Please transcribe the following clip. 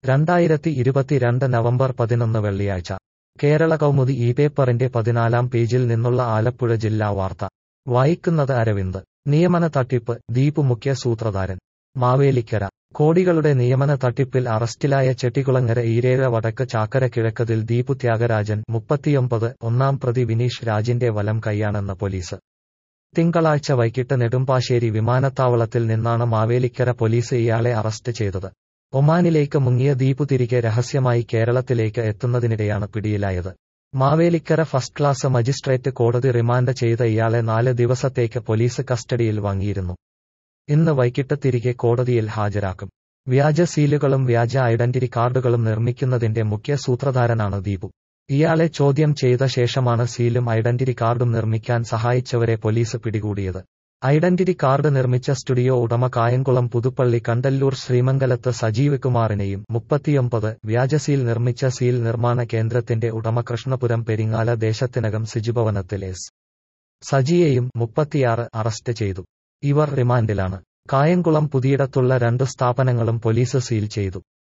രണ്ടായിരത്തി ഇരുപത്തിരണ്ട് നവംബർ പതിനൊന്ന് വെള്ളിയാഴ്ച കേരള കൗമുദി ഈ പേപ്പറിന്റെ പതിനാലാം പേജിൽ നിന്നുള്ള ആലപ്പുഴ ജില്ലാ വാർത്ത വായിക്കുന്നത് അരവിന്ദ് നിയമന തട്ടിപ്പ് ദീപ് മുഖ്യ സൂത്രധാരൻ മാവേലിക്കര കോടികളുടെ നിയമന തട്ടിപ്പിൽ അറസ്റ്റിലായ ചെട്ടികുളങ്ങര ഈരേഴ വടക്ക് ചാക്കര കിഴക്കതിൽ ദീപു ത്യാഗരാജൻ മുപ്പത്തിയൊമ്പത് ഒന്നാം പ്രതി വിനീഷ് രാജിന്റെ വലം കൈയാണെന്ന് പോലീസ് തിങ്കളാഴ്ച വൈകിട്ട് നെടുമ്പാശ്ശേരി വിമാനത്താവളത്തിൽ നിന്നാണ് മാവേലിക്കര പോലീസ് ഇയാളെ അറസ്റ്റ് ചെയ്തത് ഒമാനിലേക്ക് മുങ്ങിയ ദീപു തിരികെ രഹസ്യമായി കേരളത്തിലേക്ക് എത്തുന്നതിനിടെയാണ് പിടിയിലായത് മാവേലിക്കര ഫസ്റ്റ് ക്ലാസ് മജിസ്ട്രേറ്റ് കോടതി റിമാൻഡ് ചെയ്ത ഇയാളെ നാല് ദിവസത്തേക്ക് പോലീസ് കസ്റ്റഡിയിൽ വാങ്ങിയിരുന്നു ഇന്ന് വൈകിട്ട് തിരികെ കോടതിയിൽ ഹാജരാക്കും വ്യാജ സീലുകളും വ്യാജ ഐഡന്റിറ്റി കാർഡുകളും നിർമ്മിക്കുന്നതിന്റെ മുഖ്യ സൂത്രധാരനാണ് ദീപു ഇയാളെ ചോദ്യം ചെയ്ത ശേഷമാണ് സീലും ഐഡന്റിറ്റി കാർഡും നിർമ്മിക്കാൻ സഹായിച്ചവരെ പോലീസ് പിടികൂടിയത് ഐഡന്റിറ്റി കാർഡ് നിർമ്മിച്ച സ്റ്റുഡിയോ ഉടമ കായംകുളം പുതുപ്പള്ളി കണ്ടല്ലൂർ ശ്രീമംഗലത്ത് സജീവ് കുമാറിനെയും മുപ്പത്തിയൊമ്പത് വ്യാജ സീൽ നിർമ്മിച്ച സീൽ നിർമ്മാണ കേന്ദ്രത്തിന്റെ ഉടമ കൃഷ്ണപുരം പെരിങ്ങാല ദേശത്തിനകം സിജുഭവനത്തിൽ എസ് സജിയെയും മുപ്പത്തിയാറ് അറസ്റ്റ് ചെയ്തു ഇവർ റിമാൻഡിലാണ് കായംകുളം പുതിയിടത്തുള്ള രണ്ടു സ്ഥാപനങ്ങളും പോലീസ് സീൽ ചെയ്തു